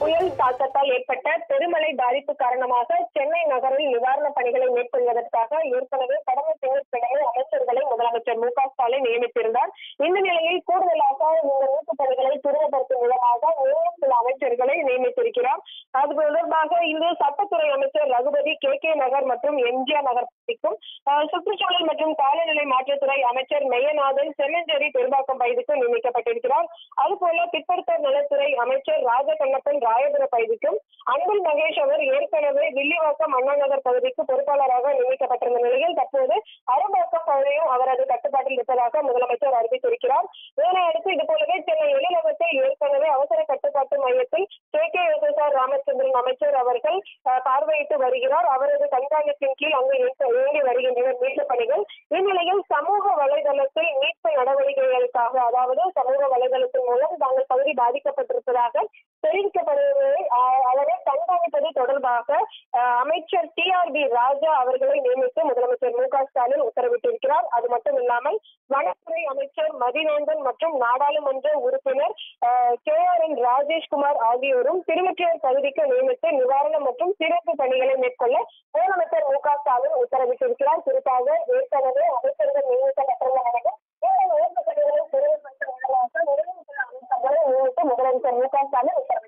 புயல் தாக்கத்தால் ஏற்பட்ட பெருமழை பாதிப்பு காரணமாக சென்னை நகரில் நிவாரணப் பணிகளை மேற்கொள்வதற்காக ஏற்கனவே கடந்த திங்கட்கிழமை அமைச்சர்களை முதலமைச்சர் மு க ஸ்டாலின் நியமித்திருந்தார் இந்த நிலையில் கூடுதலாக இந்த மீட்புப் பணிகளை துரிதப்படுத்தும் விதமாக மேலும் சில அமைச்சர்களை நியமித்திருக்கிறார் அது தொடர்பாக இன்று சட்டத்துறை அமைச்சர் ரகுபதி கே கே நகர் மற்றும் எம்ஜிஆர் நகர் பகுதிக்கும் அஹ், சுற்றுச்சூழல் மற்றும் காலநிலை மாற்றத்துறை அமைச்சர் மெய்யநாதன் செல்லஞ்சேரி பெரும்பாக்கம் பகுதிக்கும் நியமிக்கப்பட்டிருக்கிறார் அதுபோல பிற்படுத்தோர் நலத்துறை அமைச்சர் ராஜகண்ணப்பன் ராயபுர பகுதிக்கும் அன்பில் மகேஷ் அவர் ஏற்கனவே வில்லிவாக்கம் அண்ணா நகர் பகுதிக்கு பொறுப்பாளராக நியமிக்கப்பட்டிருந்த நிலையில் தற்போது அரும்பாக்கம் பகுதியும் அவரது கட்டுப்பாட்டில் இருப்பதாக முதலமைச்சர் அறிவித்திருக்கிறார் இதனை அடுத்து இது போலவே சென்னை எழிலகத்தில் ஏற்கனவே அவசர கட்டுப்பாட்டு மையத்தில் K K S R Ramachandran அமைச்சர் அவர்கள் அஹ், பார்வையிட்டு வருகிறார் அவரது கண்காணிப்பின் கீழ் அங்கு இயக்க- இயங்கி வருகின்றன மீட்புப் பணிகள் இந்நிலையில் சமூக வலைதளத்தில் மீட்பு நடவடிக்கைகளுக்காக அதாவது சமூக வலைதளத்தின் மூலம் தாங்கள் பகுதி பாதிக்கப்பட்டிருப்பதாக தெரிவிக்கப்படுவதை அஹ், அதனை கண்காணிப்பது தொடர்பாக அஹ், அமைச்சர் டி ஆர் பி ராஜா அவர்களை நியமித்து முதலமைச்சர் மு க ஸ்டாலின் உத்தரவிட்டிருக்கிறார் அது மட்டும் இல்லாமல் வனத்துறை அமைச்சர் மதிநந்தன் மற்றும் நாடாளுமன்ற உறுப்பினர் கே ஆர் என் ராஜேஷ்குமார் ஆகியோரும் திருவொற்றியூர் பகுதிக்கு நியமித்து நிவாரணம் மற்றும் சிறப்பு பணிகளை மேற்கொள்ள முதலமைச்சர் மு க ஸ்டாலின் உத்தரவிட்டிருக்கிறார் குறிப்பாக ஏற்கனவே அமைச்சர்கள் நியமிக்கப்பட்டுள்ள நிலையில் இந்த மீட்பு பணிகளை துரிதப்படுத்தும் விதமாக நிறுவன அமைச்சர்களை நியமித்து முதலமைச்சர் மு க ஸ்டாலின் உத்தரவிட்டார்